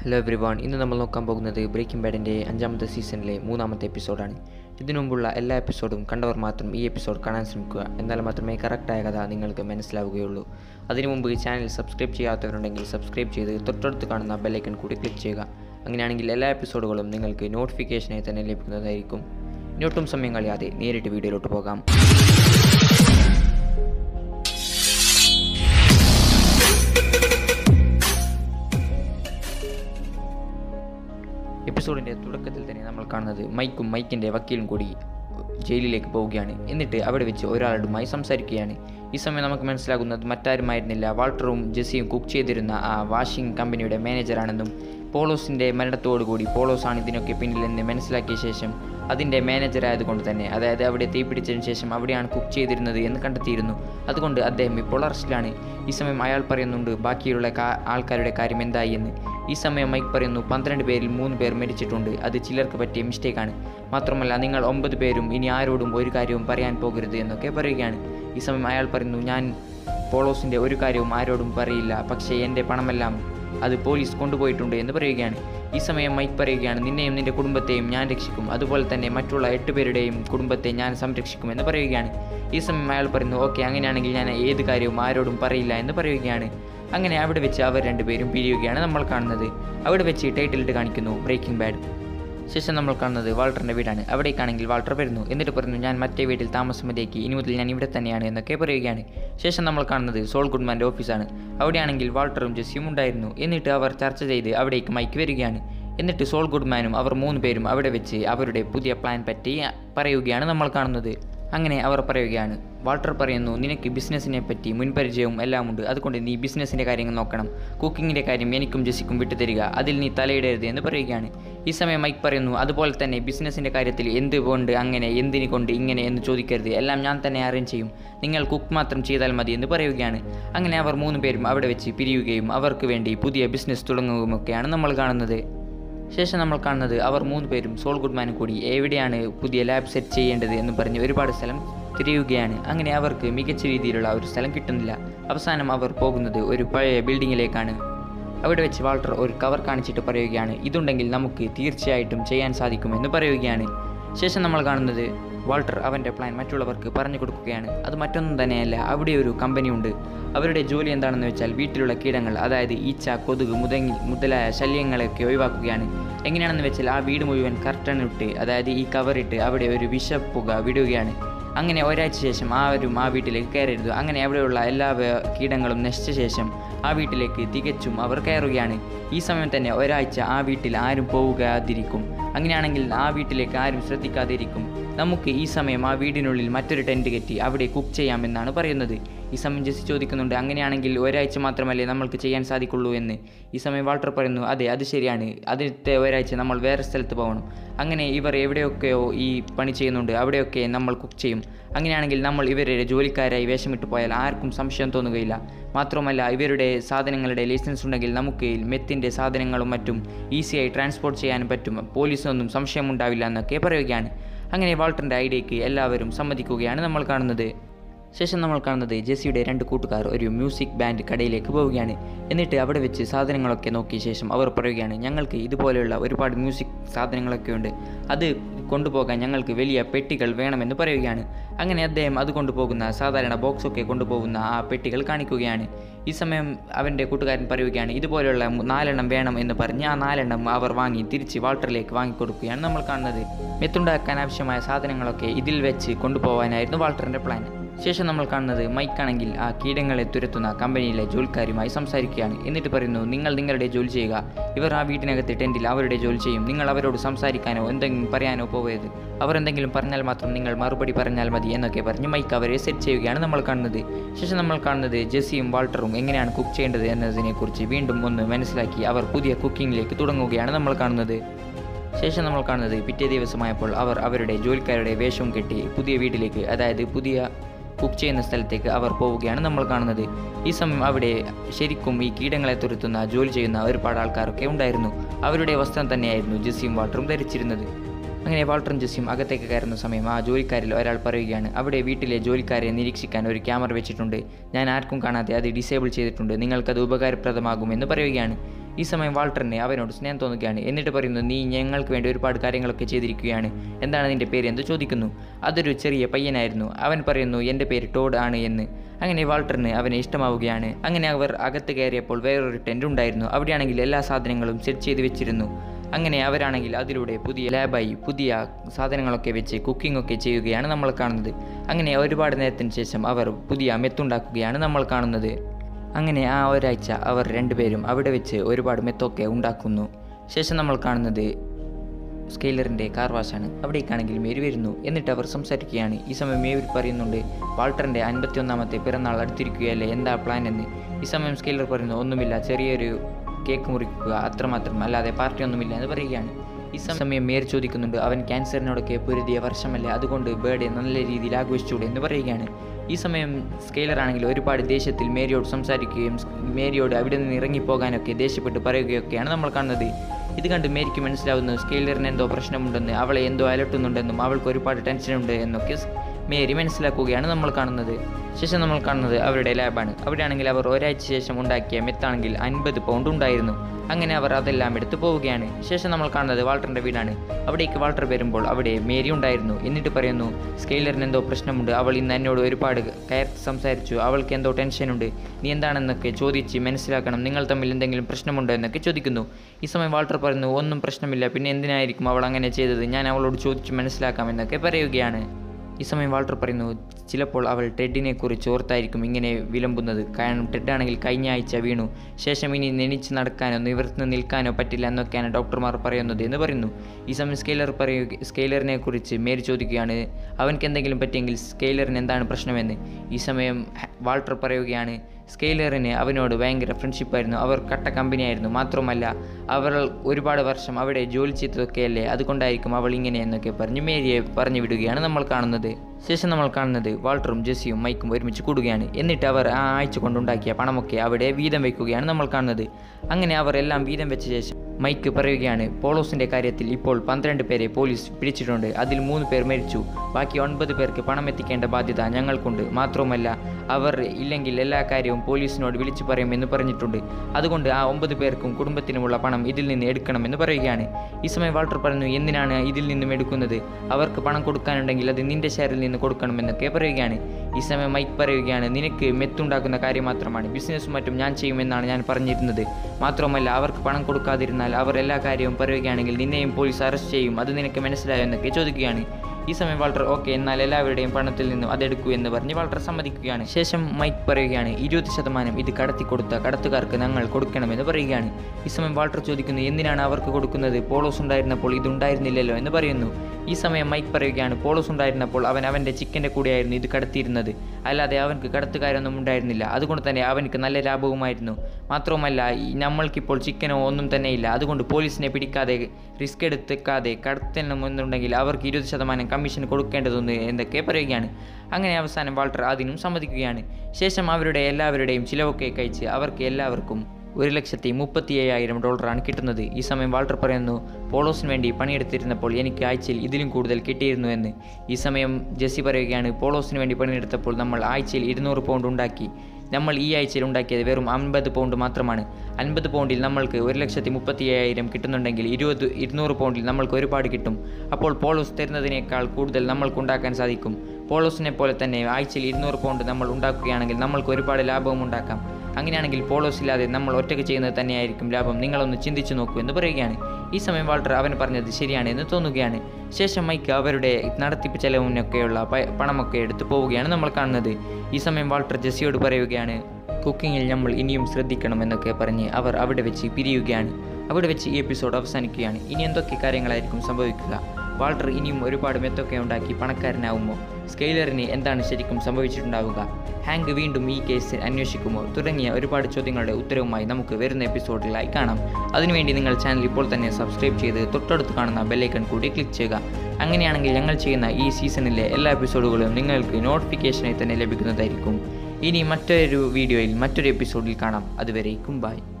hello every one ഇന്ന് നമ്മൾ നോക്കാൻ പോകുന്നത് ബ്രേക്കിംഗ് ബാഡിൻ്റെ അഞ്ചാമത്തെ സീസണിലെ മൂന്നാമത്തെ എപ്പിസോഡാണ് ഇതിനു മുമ്പുള്ള എല്ലാ എപ്പിസോഡും കണ്ടവർ മാത്രം ഈ എപ്പിസോഡ് കാണാൻ ശ്രമിക്കുക എന്നാൽ മാത്രമേ കറക്റ്റായ കഥ നിങ്ങൾക്ക് മനസ്സിലാവുകയുള്ളൂ അതിനു മുമ്പ് ഈ ചാനൽ സബ്സ്ക്രൈബ് ചെയ്യാത്തവരുണ്ടെങ്കിൽ സബ്സ്ക്രൈബ് ചെയ്ത് തൊട്ടടുത്ത് കാണുന്ന ബെല്ലൈക്കൺ കൂടി ക്ലിക്ക് ചെയ്യുക അങ്ങനെയാണെങ്കിൽ എല്ലാ എപ്പിസോഡുകളും നിങ്ങൾക്ക് നോട്ടിഫിക്കേഷനായി തന്നെ ലഭിക്കുന്നതായിരിക്കും ഇനി ഒട്ടും സമയം കളയാതെ നേരിട്ട് വീഡിയോയിലോട്ട് പോകാം എപ്പിസോഡിൻ്റെ തുടക്കത്തിൽ തന്നെ നമ്മൾ കാണുന്നത് മൈക്കും മൈക്കിൻ്റെ വക്കീലും കൂടി ജയിലിലേക്ക് പോവുകയാണ് എന്നിട്ട് അവിടെ വെച്ച് ഒരാളുമായി സംസാരിക്കുകയാണ് ഈ സമയം നമുക്ക് മനസ്സിലാകുന്നത് മറ്റാരുമായിരുന്നില്ല വാൾട്ടറും ജെസ്സിയും കുക്ക് ചെയ്തിരുന്ന ആ വാഷിംഗ് കമ്പനിയുടെ മാനേജറാണെന്നും പോളോസിൻ്റെ മരണത്തോടുകൂടി പോളോസാണ് ഇതിനൊക്കെ പിന്നിലെന്ന് മനസ്സിലാക്കിയ ശേഷം അതിൻ്റെ മാനേജർ ആയതുകൊണ്ട് തന്നെ അതായത് അവിടെ തീ പിടിച്ചതിന് ശേഷം അവിടെയാണ് കുക്ക് ചെയ്തിരുന്നത് എന്ന് കണ്ടെത്തിയിരുന്നു അതുകൊണ്ട് അദ്ദേഹം ഇപ്പോൾ അറസ്റ്റിലാണ് ഈ സമയം അയാൾ പറയുന്നുണ്ട് ബാക്കിയുള്ള കാ- ആൾക്കാരുടെ കാര്യം എന്തായി എന്ന് ഈ സമയം മൈക്ക് പറയുന്നു പന്ത്രണ്ട് പേരിൽ മൂന്ന് പേർ മരിച്ചിട്ടുണ്ട് അത് ചിലർക്ക് പറ്റിയ മിസ്റ്റേക്കാണ് മാത്രമല്ല നിങ്ങൾ ഒമ്പത് പേരും ഇനി ആരോടും ഒരു കാര്യവും പറയാൻ പോകരുത് എന്നൊക്കെ പറയുകയാണ് ഈ സമയം അയാൾ പറയുന്നു ഞാൻ പോളോസിൻ്റെ ഒരു കാര്യവും ആരോടും പറയില്ല പക്ഷേ എൻ്റെ പണമെല്ലാം അത് പോലീസ് കൊണ്ടുപോയിട്ടുണ്ട് എന്ന് പറയുകയാണ് ഈ സമയം മൈക്ക് പറയുകയാണ് നിന്നെയും നിന്റെ കുടുംബത്തെയും ഞാൻ രക്ഷിക്കും അതുപോലെ തന്നെ മറ്റുള്ള എട്ട് പേരുടെയും കുടുംബത്തെ ഞാൻ സംരക്ഷിക്കും എന്ന് പറയുകയാണ് ഈ സമയം അയാൾ പറയുന്നു ഓക്കെ അങ്ങനെയാണെങ്കിൽ ഞാൻ ഏത് കാര്യവും ആരോടും പറയില്ല എന്ന് പറയുകയാണ് അങ്ങനെ അവിടെ വെച്ച് അവർ രണ്ടുപേരും പിരിയുകയാണ് നമ്മൾ കാണുന്നത് അവിടെ വെച്ച് ടൈറ്റിലിട്ട് കാണിക്കുന്നു ബ്രേക്കിംഗ് ബാഡ് ശേഷം നമ്മൾ കാണുന്നത് വാൾട്ടറിൻ്റെ വീടാണ് അവിടേക്കാണെങ്കിൽ വാൾട്ടർ വരുന്നു എന്നിട്ട് പറയുന്നു ഞാൻ മറ്റേ വീട്ടിൽ താമസം മതിയാക്കി ഇനി മുതൽ ഞാൻ ഇവിടെ തന്നെയാണ് എന്നൊക്കെ പറയുകയാണ് ശേഷം നമ്മൾ കാണുന്നത് സോൾ ഗുഡ്മാൻ്റെ ഓഫീസാണ് അവിടെയാണെങ്കിൽ വാൾട്ടറും ജെസ്സിയും ഉണ്ടായിരുന്നു എന്നിട്ട് അവർ ചർച്ച ചെയ്ത് അവിടേക്ക് മൈക്ക് വരികയാണ് എന്നിട്ട് സോൾ ഗുഡ്മാനും അവർ മൂന്ന് പേരും അവിടെ വെച്ച് അവരുടെ പുതിയ പ്ലാൻ പറ്റി പറയുകയാണ് നമ്മൾ കാണുന്നത് അങ്ങനെ അവർ പറയുകയാണ് വാൾട്ടർ പറയുന്നു നിനക്ക് ബിസിനസ്സിനെ പറ്റി മുൻപരിചയവും എല്ലാം ഉണ്ട് അതുകൊണ്ട് നീ ബിസിനസ്സിൻ്റെ കാര്യങ്ങൾ നോക്കണം കുക്കിങ്ങിൻ്റെ കാര്യം എനിക്കും ജെസ്സിക്കും വിട്ടുതരിക അതിൽ നീ തലയിടരുത് എന്ന് പറയുകയാണ് ഈ സമയം മൈക്ക് പറയുന്നു അതുപോലെ തന്നെ ബിസിനസ്സിൻ്റെ കാര്യത്തിൽ എന്തുകൊണ്ട് അങ്ങനെ എന്തിനു കൊണ്ട് ഇങ്ങനെ എന്ന് ചോദിക്കരുത് എല്ലാം ഞാൻ തന്നെ അറേഞ്ച് ചെയ്യും നിങ്ങൾ കുക്ക് മാത്രം ചെയ്താൽ മതി എന്ന് പറയുകയാണ് അങ്ങനെ അവർ മൂന്ന് പേരും അവിടെ വെച്ച് പിരിയുകയും അവർക്ക് വേണ്ടി പുതിയ ബിസിനസ് തുടങ്ങുകയുമൊക്കെയാണ് നമ്മൾ കാണുന്നത് ശേഷം നമ്മൾ കാണുന്നത് അവർ മൂന്ന് പേരും സോൾ ഗുഡ്മാനും കൂടി എവിടെയാണ് പുതിയ ലാബ് സെറ്റ് ചെയ്യേണ്ടത് എന്ന് പറഞ്ഞ് ഒരുപാട് സ്ഥലം തിരയുകയാണ് അങ്ങനെ അവർക്ക് മികച്ച രീതിയിലുള്ള ഒരു സ്ഥലം കിട്ടുന്നില്ല അവസാനം അവർ പോകുന്നത് ഒരു പഴയ ബിൽഡിങ്ങിലേക്കാണ് അവിടെ വെച്ച് വാൾട്ടർ ഒരു കവർ കാണിച്ചിട്ട് പറയുകയാണ് ഇതുണ്ടെങ്കിൽ നമുക്ക് തീർച്ചയായിട്ടും ചെയ്യാൻ സാധിക്കുമെന്ന് പറയുകയാണ് ശേഷം നമ്മൾ കാണുന്നത് വാൾട്ടർ അവൻ്റെ പ്ലാൻ മറ്റുള്ളവർക്ക് പറഞ്ഞു കൊടുക്കുകയാണ് അത് മറ്റൊന്നും തന്നെയല്ല അവിടെ ഒരു കമ്പനിയുണ്ട് അവരുടെ ജോലി എന്താണെന്ന് വെച്ചാൽ വീട്ടിലുള്ള കീടങ്ങൾ അതായത് ഈച്ച കൊതുക് മുതങ്ങി മുതലായ ശല്യങ്ങളെയൊക്കെ ഒഴിവാക്കുകയാണ് എങ്ങനെയാണെന്ന് വെച്ചാൽ ആ വീട് മുഴുവൻ കർട്ടൺ ഇട്ട് അതായത് ഈ കവറിട്ട് അവിടെ ഒരു വിഷപ്പുക വിടുകയാണ് അങ്ങനെ ഒരാഴ്ച ശേഷം ആരും ആ വീട്ടിലേക്ക് കയറരുത് അങ്ങനെ അവിടെയുള്ള എല്ലാ വേ- കീടങ്ങളും നശിച്ച ശേഷം ആ വീട്ടിലേക്ക് തികച്ചും അവർ കയറുകയാണ് ഈ സമയം തന്നെ ഒരാഴ്ച ആ വീട്ടിൽ ആരും പോവുകാതിരിക്കും അങ്ങനെയാണെങ്കിൽ ആ വീട്ടിലേക്ക് ആരും ശ്രദ്ധിക്കാതിരിക്കും നമുക്ക് ഈ സമയം ആ വീടിനുള്ളിൽ മറ്റൊരു ടെൻറ്റ് കെട്ടി അവിടെ കുക്ക് ചെയ്യാമെന്നാണ് പറയുന്നത് ഈ സമയം ജെസ്സി ചോദിക്കുന്നുണ്ട് അങ്ങനെയാണെങ്കിൽ ഒരാഴ്ച മാത്രമല്ലേ നമ്മൾക്ക് ചെയ്യാൻ സാധിക്കുള്ളൂ എന്ന് ഈ സമയം വാൾട്ടർ പറയുന്നു അതെ അത് ശരിയാണ് ആദ്യത്തെ ഒരാഴ്ച നമ്മൾ വേറെ സ്ഥലത്ത് പോകണം അങ്ങനെ ഇവർ എവിടെയൊക്കെയോ ഈ പണി ചെയ്യുന്നുണ്ട് അവിടെയൊക്കെ നമ്മൾ കുക്ക് ചെയ്യും അങ്ങനെയാണെങ്കിൽ നമ്മൾ ഇവരുടെ ജോലിക്കാരായി വേഷമിട്ട് പോയാൽ ആർക്കും സംശയം തോന്നുകയില്ല മാത്രമല്ല ഇവരുടെ സാധനങ്ങളുടെ ലൈസൻസ് ഉണ്ടെങ്കിൽ നമുക്ക് മെത്തിൻ്റെ സാധനങ്ങളും മറ്റും ഈസിയായി ട്രാൻസ്പോർട്ട് ചെയ്യാനും പറ്റും പോലീസിനൊന്നും സംശയമുണ്ടാവില്ല എന്നൊക്കെ പറയുകയാണ് അങ്ങനെ വാൾട്ടറിൻ്റെ ഐഡിയയ്ക്ക് എല്ലാവരും സമ്മതിക്കുകയാണ് നമ്മൾ കാണുന്നത് ശേഷം നമ്മൾ കാണുന്നത് ജെസ്സിയുടെ രണ്ട് കൂട്ടുകാർ ഒരു മ്യൂസിക് ബാൻഡ് കടയിലേക്ക് പോവുകയാണ് എന്നിട്ട് അവിടെ വെച്ച് സാധനങ്ങളൊക്കെ നോക്കിയ ശേഷം അവർ പറയുകയാണ് ഞങ്ങൾക്ക് ഇതുപോലെയുള്ള ഒരുപാട് മ്യൂസിക് സാധനങ്ങളൊക്കെ ഉണ്ട് അത് കൊണ്ടുപോകാൻ ഞങ്ങൾക്ക് വലിയ പെട്ടികൾ വേണമെന്ന് പറയുകയാണ് അങ്ങനെ അദ്ദേഹം അത് കൊണ്ടുപോകുന്ന സാധാരണ ബോക്സൊക്കെ കൊണ്ടുപോകുന്ന ആ പെട്ടികൾ കാണിക്കുകയാണ് ഈ സമയം അവൻ്റെ കൂട്ടുകാരൻ പറയുകയാണ് ഇതുപോലെയുള്ള മു- നാലെണ്ണം വേണം എന്ന് പറഞ്ഞ് ആ നാലെണ്ണം അവർ വാങ്ങി തിരിച്ച് വാൾട്ടറിലേക്ക് വാങ്ങിക്കൊടുക്കുകയാണ് നമ്മൾ കാണുന്നത് മെത്തുണ്ടാക്കാൻ ആവശ്യമായ സാധനങ്ങളൊക്കെ ഇതിൽ വെച്ച് കൊണ്ടുപോകാനായിരുന്നു വാൾട്ടറിൻ്റെ പ്ലാൻ ശേഷം നമ്മൾ കാണുന്നത് മൈക്കാണെങ്കിൽ ആ കീടങ്ങളെ തുരത്തുന്ന കമ്പനിയിലെ ജോലിക്കാരുമായി സംസാരിക്കുകയാണ് എന്നിട്ട് പറയുന്നു നിങ്ങൾ നിങ്ങളുടെ ജോലി ചെയ്യുക ഇവർ ആ വീട്ടിനകത്ത് ടെൻറ്റിൽ അവരുടെ ജോലി ചെയ്യും നിങ്ങൾ അവരോട് സംസാരിക്കാനോ എന്തെങ്കിലും പറയാനോ പോകരുത് അവർ എന്തെങ്കിലും പറഞ്ഞാൽ മാത്രം നിങ്ങൾ മറുപടി പറഞ്ഞാൽ മതി എന്നൊക്കെ പറഞ്ഞ് മൈക്ക് അവരെ സെറ്റ് ചെയ്യുകയാണ് നമ്മൾ കാണുന്നത് ശേഷം നമ്മൾ കാണുന്നത് ജെസ്സിയും വാൾട്ടറും എങ്ങനെയാണ് കുക്ക് ചെയ്യേണ്ടത് എന്നതിനെക്കുറിച്ച് വീണ്ടും ഒന്ന് മനസ്സിലാക്കി അവർ പുതിയ കുക്കിങ്ങിലേക്ക് തുടങ്ങുകയാണ് നമ്മൾ കാണുന്നത് ശേഷം നമ്മൾ കാണുന്നത് പിറ്റേ ദിവസമായപ്പോൾ അവർ അവരുടെ ജോലിക്കാരുടെ വേഷവും കെട്ടി പുതിയ വീട്ടിലേക്ക് അതായത് പുതിയ കുക്ക് ചെയ്യുന്ന സ്ഥലത്തേക്ക് അവർ പോവുകയാണ് നമ്മൾ കാണുന്നത് ഈ സമയം അവിടെ ശരിക്കും ഈ കീടങ്ങളെ തുരത്തുന്ന ജോലി ചെയ്യുന്ന ഒരുപാട് ആൾക്കാരൊക്കെ ഉണ്ടായിരുന്നു അവരുടെ വസ്ത്രം തന്നെയായിരുന്നു ജെസ്സിയും വാട്ടറും ധരിച്ചിരുന്നത് അങ്ങനെ വാൾട്ടറും ജെസ്സിയും അകത്തേക്ക് കയറുന്ന സമയം ആ ജോലിക്കാരിൽ ഒരാൾ പറയുകയാണ് അവിടെ വീട്ടിലെ ജോലിക്കാരെ നിരീക്ഷിക്കാൻ ഒരു ക്യാമറ വെച്ചിട്ടുണ്ട് ഞാൻ ആർക്കും കാണാതെ അത് ഡിസേബിൾ ചെയ്തിട്ടുണ്ട് നിങ്ങൾക്കത് ഉപകാരപ്രദമാകുമെന്ന് പറയുകയാണ് ഈ സമയം വാൾട്ടറിന് അവനോട് സ്നേഹം തോന്നുകയാണ് എന്നിട്ട് പറയുന്നു നീ ഞങ്ങൾക്ക് വേണ്ടി ഒരുപാട് കാര്യങ്ങളൊക്കെ ചെയ്തിരിക്കുകയാണ് എന്താണ് നിൻ്റെ പേര് എന്ന് ചോദിക്കുന്നു അതൊരു ചെറിയ പയ്യനായിരുന്നു അവൻ പറയുന്നു എൻ്റെ പേര് ടോഡ് ആണ് എന്ന് അങ്ങനെ വാൾട്ടറിന് അവനെ ഇഷ്ടമാവുകയാണ് അങ്ങനെ അവർ അകത്ത് കയറിയപ്പോൾ വേറൊരു ടെൻ്റ് ഉണ്ടായിരുന്നു അവിടെയാണെങ്കിൽ എല്ലാ സാധനങ്ങളും സെറ്റ് ചെയ്ത് വെച്ചിരുന്നു അങ്ങനെ അവരാണെങ്കിൽ അതിലൂടെ പുതിയ ലാബായി പുതിയ സാധനങ്ങളൊക്കെ വെച്ച് കുക്കിംഗ് ഒക്കെ ചെയ്യുകയാണ് നമ്മൾ കാണുന്നത് അങ്ങനെ ഒരുപാട് നേരത്തിന് ശേഷം അവർ പുതിയ മെത്തുണ്ടാക്കുകയാണ് നമ്മൾ കാണുന്നത് അങ്ങനെ ആ ഒരാഴ്ച അവർ രണ്ടുപേരും അവിടെ വെച്ച് ഒരുപാട് മെത്തൊക്കെ ഉണ്ടാക്കുന്നു ശേഷം നമ്മൾ കാണുന്നത് സ്കെയിലറിൻ്റെ കാർ വാഷാണ് അവിടേക്കാണെങ്കിൽ മേരി വരുന്നു എന്നിട്ട് അവർ സംസാരിക്കുകയാണ് ഈ സമയം മേരി പറയുന്നുണ്ട് വാൾട്ടറിൻ്റെ അൻപത്തിയൊന്നാമത്തെ പിറന്നാൾ അടുത്തിരിക്കുകയല്ലേ എന്താ പ്ലാൻ എന്ന് ഈ സമയം സ്കെയിലർ പറയുന്നു ഒന്നുമില്ല ചെറിയൊരു കേക്ക് മുറിക്കുക അത്രമാത്രം അല്ലാതെ പാർട്ടി ഒന്നുമില്ല എന്ന് പറയുകയാണ് ഈ സമയം മേയർ ചോദിക്കുന്നുണ്ട് അവൻ ക്യാൻസറിനോടൊക്കെ പൊരുതിയ വർഷമല്ലേ അതുകൊണ്ട് ബർത്ത്ഡേ നല്ല രീതിയിൽ ആഘോഷിച്ചൂടെ എന്ന് പറയുകയാണ് ഈ സമയം സ്കെയിലർ ആണെങ്കിൽ ഒരുപാട് ദേഷ്യത്തിൽ മേരിയോട് സംസാരിക്കുകയും മേരിയോട് അവിടെ നിന്ന് ഇറങ്ങിപ്പോകാനൊക്കെ ദേഷ്യപ്പെട്ട് പറയുകയൊക്കെയാണ് നമ്മൾ കാണുന്നത് ഇത് കണ്ട് മേരിക്ക് മനസ്സിലാവുന്നു സ്കെയിലറിന് എന്തോ പ്രശ്നമുണ്ടെന്ന് അവളെ എന്തോ അലട്ടുന്നുണ്ടെന്നും അവൾക്ക് ഒരുപാട് ടെൻഷനുണ്ട് എന്നൊക്കെ മേരി മനസ്സിലാക്കുകയാണ് നമ്മൾ കാണുന്നത് ശേഷം നമ്മൾ കാണുന്നത് അവരുടെ ലാബാണ് അവിടെയാണെങ്കിൽ അവർ ഒരാഴ്ച ശേഷം ഉണ്ടാക്കിയ മെത്താണെങ്കിൽ അൻപത് പൗണ്ട് ഉണ്ടായിരുന്നു അങ്ങനെ അവർ അതെല്ലാം എടുത്തു പോവുകയാണ് ശേഷം നമ്മൾ കാണുന്നത് വാൾട്ടറിൻ്റെ വീടാണ് അവിടേക്ക് വാൾട്ടർ വരുമ്പോൾ അവിടെ മേരി ഉണ്ടായിരുന്നു എന്നിട്ട് പറയുന്നു സ്കെയിലറിന് എന്തോ പ്രശ്നമുണ്ട് അവൾ ഇന്ന് എന്നോട് ഒരുപാട് കയർത്ത് സംസാരിച്ചു അവൾക്ക് എന്തോ ടെൻഷനുണ്ട് നീ എന്താണെന്നൊക്കെ ചോദിച്ച് മനസ്സിലാക്കണം നിങ്ങൾ തമ്മിൽ എന്തെങ്കിലും പ്രശ്നമുണ്ടോ എന്നൊക്കെ ചോദിക്കുന്നു ഈ സമയം വാൾട്ടർ പറയുന്നു ഒന്നും പ്രശ്നമില്ല പിന്നെ എന്തിനായിരിക്കും അവൾ അങ്ങനെ ചെയ്തത് ഞാൻ അവളോട് ചോദിച്ച് മനസ്സിലാക്കാമെന്നൊക്കെ പറയുകയാണ് ഈ സമയം വാൾട്ടർ പറയുന്നു ചിലപ്പോൾ അവൾ ടെഡിനെ കുറിച്ച് ഓർത്തായിരിക്കും ഇങ്ങനെ വിളമ്പുന്നത് കാരണം ടെഡ് ആണെങ്കിൽ കഴിഞ്ഞ ആഴ്ച വീണു ശേഷം ഇനി നെണിച്ച് നടക്കാനോ നിവർന്ന് നിൽക്കാനോ പറ്റില്ല എന്നൊക്കെയാണ് ഡോക്ടർമാർ പറയുന്നത് എന്ന് പറയുന്നു ഈ സമയം സ്കെയിലർ പറയുക സ്കെയിലറിനെ കുറിച്ച് മേരി ചോദിക്കുകയാണ് അവൻക്ക് എന്തെങ്കിലും പറ്റിയെങ്കിൽ സ്കെയിലറിന് എന്താണ് പ്രശ്നമെന്ന് ഈ സമയം വാൾട്ടർ പറയുകയാണ് സ്കെയിലറിന് അവനോട് ഭയങ്കര ഫ്രണ്ട്ഷിപ്പായിരുന്നു അവർ കട്ട കമ്പനിയായിരുന്നു മാത്രമല്ല അവൾ ഒരുപാട് വർഷം അവിടെ ജോലി ചെയ്തതൊക്കെയല്ലേ അതുകൊണ്ടായിരിക്കും അവൾ ഇങ്ങനെ എന്നൊക്കെ പറഞ്ഞ് മേരിയെ പറഞ്ഞു വിടുകയാണ് നമ്മൾ കാണുന്നത് ശേഷം നമ്മൾ കാണുന്നത് വാൾട്ടറും ജെസ്സിയും മൈക്കും ഒരുമിച്ച് കൂടുകയാണ് എന്നിട്ട് അവർ ആ ആഴ്ച കൊണ്ടുണ്ടാക്കിയ പണമൊക്കെ അവിടെ വീതം വയ്ക്കുകയാണ് നമ്മൾ കാണുന്നത് അങ്ങനെ അവർ എല്ലാം വീതം വെച്ച ശേഷം മൈക്ക് പറയുകയാണ് പോളോസിൻ്റെ കാര്യത്തിൽ ഇപ്പോൾ പന്ത്രണ്ട് പേരെ പോലീസ് പിടിച്ചിട്ടുണ്ട് അതിൽ മൂന്ന് പേർ മരിച്ചു ബാക്കി ഒൻപത് പേർക്ക് പണം എത്തിക്കേണ്ട ബാധ്യത ഞങ്ങൾക്കുണ്ട് മാത്രമല്ല അവർ ഇല്ലെങ്കിൽ എല്ലാ കാര്യവും പോലീസിനോട് വിളിച്ചു പറയുമെന്ന് പറഞ്ഞിട്ടുണ്ട് അതുകൊണ്ട് ആ ഒമ്പത് പേർക്കും കുടുംബത്തിനുമുള്ള പണം ഇതിൽ നിന്ന് എടുക്കണമെന്ന് പറയുകയാണ് ഈ സമയം വാൾട്ടർ പറഞ്ഞു എന്തിനാണ് ഇതിൽ നിന്നും എടുക്കുന്നത് അവർക്ക് പണം കൊടുക്കാനുണ്ടെങ്കിൽ അത് നിന്റെ ഷെയറിൽ നിന്ന് കൊടുക്കണമെന്നൊക്കെ പറയുകയാണ് ഈ സമയം മൈക്ക് പറയുകയാണ് നിനക്ക് മെത്തുണ്ടാക്കുന്ന കാര്യം മാത്രമാണ് ബിസിനസ്സും മറ്റും ഞാൻ ചെയ്യുമെന്നാണ് ഞാൻ പറഞ്ഞിരുന്നത് മാത്രമല്ല അവർക്ക് പണം കൊടുക്കാതിരുന്നാൽ അവർ എല്ലാ കാര്യവും പറയുകയാണെങ്കിൽ നിന്നെയും പോലീസ് അറസ്റ്റ് ചെയ്യും അത് നിനക്ക് മനസ്സിലായോ എന്നൊക്കെ ചോദിക്കുകയാണ് ഈ സമയം വാൾട്ടർ ഓക്കെ എന്നാൽ എല്ലാവരുടെയും പണത്തിൽ നിന്നും അതെടുക്കൂ എന്ന് പറഞ്ഞ് വാൾട്ടർ സമ്മതിക്കുകയാണ് ശേഷം മൈക്ക് പറയുകയാണ് ഇരുപത് ശതമാനം ഇത് കടത്തി കൊടുത്ത കടത്തുകാർക്ക് ഞങ്ങൾ കൊടുക്കണമെന്ന് പറയുകയാണ് ഈ സമയം വാൾട്ടർ ചോദിക്കുന്നു എന്തിനാണ് അവർക്ക് കൊടുക്കുന്നത് പോളോസ് ഉണ്ടായിരുന്നപ്പോൾ ഇതുണ്ടായിരുന്നില്ലല്ലോ എന്ന് പറയുന്നു ഈ സമയം മൈക്ക് പറയുകയാണ് പോളോസ് ഉണ്ടായിരുന്നപ്പോൾ അവൻ അവൻ്റെ ചിക്കൻ്റെ കൂടെയായിരുന്നു ഇത് കടത്തിയിരുന്നത് അല്ലാതെ അവൻക്ക് കടത്തുകാരൊന്നും ഉണ്ടായിരുന്നില്ല അതുകൊണ്ട് തന്നെ അവനക്ക് നല്ല ലാഭവുമായിരുന്നു മാത്രവുമല്ല ഈ നമ്മൾക്കിപ്പോൾ ചിക്കനോ ഒന്നും തന്നെ ഇല്ല അതുകൊണ്ട് പോലീസിനെ പിടിക്കാതെ റിസ്ക് എടുത്തേക്കാതെ കടത്തണമെന്നുണ്ടെങ്കിൽ അവർക്ക് ഇരുപത് ശതമാനം കമ്മീഷൻ കൊടുക്കേണ്ടതുണ്ട് എന്നൊക്കെ പറയുകയാണ് അങ്ങനെ അവസാനം വാൾട്ടർ അതിനും സമ്മതിക്കുകയാണ് ശേഷം അവരുടെ എല്ലാവരുടെയും ചിലവൊക്കെ കഴിച്ച് അവർക്ക് എല്ലാവർക്കും ഒരു ലക്ഷത്തി മുപ്പത്തി അയ്യായിരം ഡോളറാണ് കിട്ടുന്നത് ഈ സമയം വാൾട്ടർ പറയുന്നു പോളോസിന് വേണ്ടി പണിയെടുത്തിരുന്നപ്പോൾ എനിക്ക് ആഴ്ചയിൽ ഇതിലും കൂടുതൽ കിട്ടിയിരുന്നു എന്ന് ഈ സമയം ജെസ്സി പറയുകയാണ് പോളോസിന് വേണ്ടി പണിയെടുത്തപ്പോൾ നമ്മൾ ആഴ്ചയിൽ ഇരുന്നൂറ് പൗണ്ട് ഉണ്ടാക്കി നമ്മൾ ഈ ആഴ്ചയിൽ ഉണ്ടാക്കിയത് വെറും അൻപത് പൗണ്ട് മാത്രമാണ് അൻപത് പൗണ്ടിൽ നമ്മൾക്ക് ഒരു ലക്ഷത്തി മുപ്പത്തി അയ്യായിരം കിട്ടുന്നുണ്ടെങ്കിൽ ഇരുപത് ഇരുന്നൂറ് പൗണ്ടിൽ നമ്മൾക്ക് ഒരുപാട് കിട്ടും അപ്പോൾ പോളോസ് തരുന്നതിനേക്കാൾ കൂടുതൽ നമ്മൾക്ക് ഉണ്ടാക്കാൻ സാധിക്കും പോളോസിനെ പോലെ തന്നെ ആഴ്ചയിൽ ഇരുന്നൂറ് പൗണ്ട് നമ്മൾ ഉണ്ടാക്കുകയാണെങ്കിൽ നമ്മൾക്ക് ഒരുപാട് ലാഭവും ഉണ്ടാക്കാം അങ്ങനെയാണെങ്കിൽ പോളോസ് ഇല്ലാതെ നമ്മൾ ഒറ്റയ്ക്ക് ചെയ്യുന്നത് തന്നെയായിരിക്കും ലാഭം നിങ്ങളൊന്ന് ചിന്തിച്ചു നോക്കൂ എന്ന് പറയുകയാണ് ഈ സമയം വാൾട്ടർ അവൻ പറഞ്ഞത് ശരിയാണ് എന്ന് തോന്നുകയാണ് ശേഷം മൈക്ക് അവരുടെ നടത്തിപ്പ് ചെലവിനൊക്കെയുള്ള പ- പണമൊക്കെ എടുത്തു പോവുകയാണ് നമ്മൾ കാണുന്നത് ഈ സമയം വാൾട്ടർ ജെസ്സിയോട് പറയുകയാണ് കുക്കിങ്ങിൽ നമ്മൾ ഇനിയും ശ്രദ്ധിക്കണം എന്നൊക്കെ പറഞ്ഞ് അവർ അവിടെ വെച്ച് പിരിയുകയാണ് അവിടെ വെച്ച് ഈ എപ്പിസോഡ് അവസാനിക്കുകയാണ് ഇനി എന്തൊക്കെ കാര്യങ്ങളായിരിക്കും സംഭവിക്കുക വാൾട്ടർ ഇനിയും ഒരുപാട് മെത്തൊക്കെ ഉണ്ടാക്കി പണക്കാരനാവുമോ സ്കെയിലറിന് എന്താണ് ശരിക്കും സംഭവിച്ചിട്ടുണ്ടാവുക ഹാങ്ക് വീണ്ടും ഈ കേസ് അന്വേഷിക്കുമോ തുടങ്ങിയ ഒരുപാട് ചോദ്യങ്ങളുടെ ഉത്തരവുമായി നമുക്ക് വരുന്ന എപ്പിസോഡിലായി കാണാം അതിനുവേണ്ടി നിങ്ങൾ ചാനൽ ഇപ്പോൾ തന്നെ സബ്സ്ക്രൈബ് ചെയ്ത് തൊട്ടടുത്ത് കാണുന്ന ബെല്ലൈക്കൺ കൂടി ക്ലിക്ക് ചെയ്യുക അങ്ങനെയാണെങ്കിൽ ഞങ്ങൾ ചെയ്യുന്ന ഈ സീസണിലെ എല്ലാ എപ്പിസോഡുകളും നിങ്ങൾക്ക് നോട്ടിഫിക്കേഷനായി തന്നെ ലഭിക്കുന്നതായിരിക്കും ഇനി മറ്റൊരു വീഡിയോയിൽ മറ്റൊരു എപ്പിസോഡിൽ കാണാം അതുവരേക്കും ബൈ